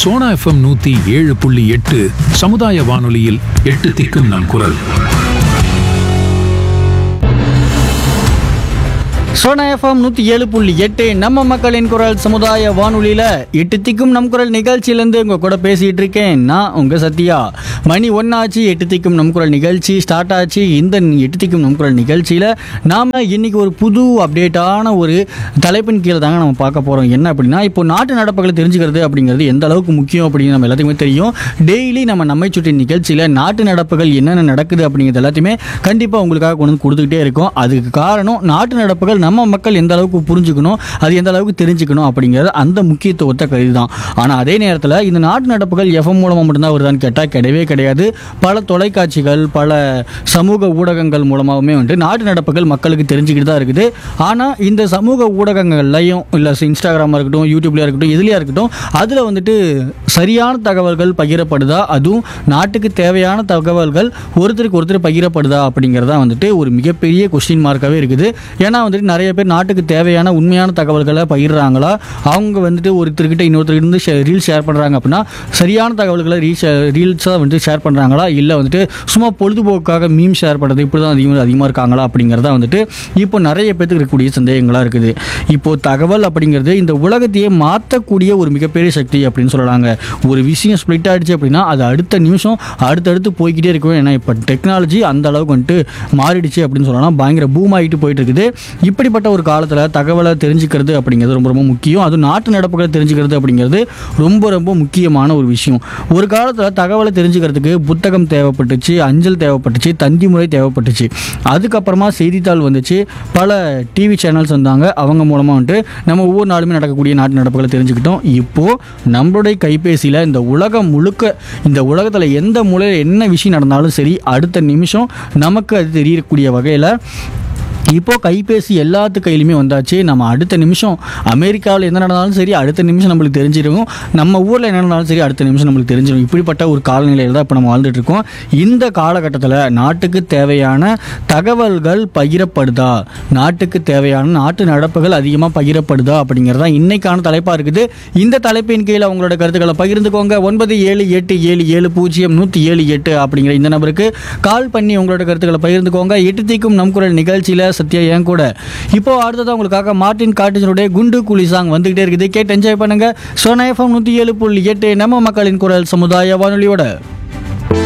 Sona FM நூத்தி ஏழு புள்ளி எட்டு சமுதாய வானொலியில் எட்டு திக்கும் நம் குரல் சோனா எஃப்எம் நூற்றி ஏழு புள்ளி எட்டு நம்ம மக்களின் குரல் சமுதாய வானொலியில் எட்டு திக்கும் நம் குரல் நிகழ்ச்சியிலேருந்து உங்கள் கூட பேசிகிட்டு இருக்கேன் நான் உங்கள் சத்யா மணி ஒன்னாச்சு எட்டு திக்கும் நம் குரல் நிகழ்ச்சி ஸ்டார்ட் ஆச்சு இந்த எட்டு திக்கும் நம் குரல் நிகழ்ச்சியில் நாம் இன்னைக்கு ஒரு புது அப்டேட்டான ஒரு தலைப்பின் கீழே தாங்க நம்ம பார்க்க போகிறோம் என்ன அப்படின்னா இப்போ நாட்டு நடப்புகளை தெரிஞ்சுக்கிறது அப்படிங்கிறது எந்த அளவுக்கு முக்கியம் அப்படின்னு நம்ம எல்லாத்துக்குமே தெரியும் டெய்லி நம்ம நம்மை சுற்றி நிகழ்ச்சியில் நாட்டு நடப்புகள் என்னென்ன நடக்குது அப்படிங்கிறது எல்லாத்தையுமே கண்டிப்பாக உங்களுக்காக கொண்டு வந்து கொடுத்துக்கிட்டே இருக்கோம் அதுக்கு காரணம் நாட்டு நடப்புகள் நம்ம மக்கள் எந்த அளவுக்கு புரிஞ்சுக்கணும் அது எந்த அளவுக்கு தெரிஞ்சுக்கணும் அப்படிங்கிறது அந்த முக்கியத்துவத்தை கருதி தான் ஆனால் அதே நேரத்தில் இந்த நாட்டு நடப்புகள் எஃப்எம் மூலமாக மட்டும்தான் வருதான்னு கேட்டால் கிடையவே கிடையாது பல தொலைக்காட்சிகள் பல சமூக ஊடகங்கள் மூலமாகவுமே வந்து நாட்டு நடப்புகள் மக்களுக்கு தெரிஞ்சுக்கிட்டு தான் இருக்குது ஆனால் இந்த சமூக ஊடகங்கள்லையும் இல்லை இன்ஸ்டாகிராமாக இருக்கட்டும் யூடியூப்லையாக இருக்கட்டும் இதுலையாக இருக்கட்டும் அதில் வந்துட்டு சரியான தகவல்கள் பகிரப்படுதா அதுவும் நாட்டுக்கு தேவையான தகவல்கள் ஒருத்தருக்கு ஒருத்தர் பகிரப்படுதா அப்படிங்கிறதா வந்துட்டு ஒரு மிகப்பெரிய கொஸ்டின் மார்க்காகவே இருக்குது ஏன்னா வந்துட்டு நிறைய பேர் நாட்டுக்கு தேவையான உண்மையான தகவல்களை பகிர்றாங்களா அவங்க வந்துட்டு ஒருத்தர்கிட்ட இன்னொருத்தர்கிட்ட இருந்து ரீல்ஸ் ஷேர் பண்ணுறாங்க அப்படின்னா சரியான தகவல்களை ரீல்ஸ் ரீல்ஸாக வந்துட்டு ஷேர் பண்ணுறாங்களா இல்லை வந்துட்டு சும்மா பொழுதுபோக்காக மீம் ஷேர் பண்ணுறது இப்படி தான் அதிகமாக அதிகமாக இருக்காங்களா அப்படிங்கிறதா வந்துட்டு இப்போ நிறைய பேத்துக்கு இருக்கக்கூடிய சந்தேகங்களாக இருக்குது இப்போ தகவல் அப்படிங்கிறது இந்த உலகத்தையே மாற்றக்கூடிய ஒரு மிகப்பெரிய சக்தி அப்படின்னு சொல்லலாங்க ஒரு விஷயம் ஸ்ப்ளிட் ஆயிடுச்சு அப்படின்னா அது அடுத்த நிமிஷம் அடுத்தடுத்து போய்கிட்டே இருக்கும் ஏன்னா இப்போ டெக்னாலஜி அந்த அளவுக்கு வந்துட்டு மாறிடுச்சு அப்படின்னு சொல்லலாம் பயங்கர பூம் ஆகிட்டு போயிட்டு இருக்குது இப்படிப்பட்ட ஒரு காலத்தில் தகவலை தெரிஞ்சுக்கிறது அப்படிங்கிறது ரொம்ப ரொம்ப முக்கியம் அதுவும் நாட்டு நடப்புகளை தெரிஞ்சுக்கிறது அப்படிங்கிறது ரொம்ப ரொம்ப முக்கியமான ஒரு விஷயம் ஒரு காலத்தில் தகவலை தெரிஞ்சுக்கிறதுக்கு புத்தகம் தேவைப்பட்டுச்சு அஞ்சல் தேவைப்பட்டுச்சு தந்தி முறை தேவைப்பட்டுச்சு அதுக்கப்புறமா செய்தித்தாள் வந்துச்சு பல டிவி சேனல்ஸ் வந்தாங்க அவங்க மூலமாக வந்துட்டு நம்ம ஒவ்வொரு நாளுமே நடக்கக்கூடிய நாட்டு நடப்புகளை தெரிஞ்சுக்கிட்டோம் இப்போது நம்மளுடைய கைபேசியில் இந்த உலகம் முழுக்க இந்த உலகத்தில் எந்த மூலையில் என்ன விஷயம் நடந்தாலும் சரி அடுத்த நிமிஷம் நமக்கு அது தெரியக்கூடிய வகையில் இப்போ கைபேசி எல்லாத்து கையிலுமே வந்தாச்சு நம்ம அடுத்த நிமிஷம் அமெரிக்காவில் என்ன நடந்தாலும் சரி அடுத்த நிமிஷம் நம்மளுக்கு தெரிஞ்சிடும் நம்ம ஊரில் என்ன நடந்தாலும் சரி அடுத்த நிமிஷம் நம்மளுக்கு தெரிஞ்சிடும் இப்படிப்பட்ட ஒரு காலநிலையில் தான் இப்போ நம்ம வாழ்ந்துட்டு இருக்கோம் இந்த காலகட்டத்தில் நாட்டுக்கு தேவையான தகவல்கள் பகிரப்படுதா நாட்டுக்கு தேவையான நாட்டு நடப்புகள் அதிகமாக பகிரப்படுதா அப்படிங்கிறது தான் இன்னைக்கான தலைப்பாக இருக்குது இந்த தலைப்பின் கீழே உங்களோட கருத்துக்களை பகிர்ந்துக்கோங்க ஒன்பது ஏழு எட்டு ஏழு ஏழு பூஜ்ஜியம் நூற்றி ஏழு எட்டு அப்படிங்கிற இந்த நம்பருக்கு கால் பண்ணி உங்களோட கருத்துக்களை பகிர்ந்துக்கோங்க எட்டு தீக்கும் நம் குரல் நிகழ்ச்சியில் சத்யா என் கூட இப்போ அடுத்ததான் உங்களுக்காக மார்ட்டின் காட்டினுடைய குண்டு குழி சாங் வந்துகிட்டே இருக்குது கேட்டு என்ஜாய் பண்ணுங்க சோனா எஃப்எம் நூற்றி ஏழு புள்ளி எட்டு நம்ம மக்களின் குரல் சமுதாய வானொலியோட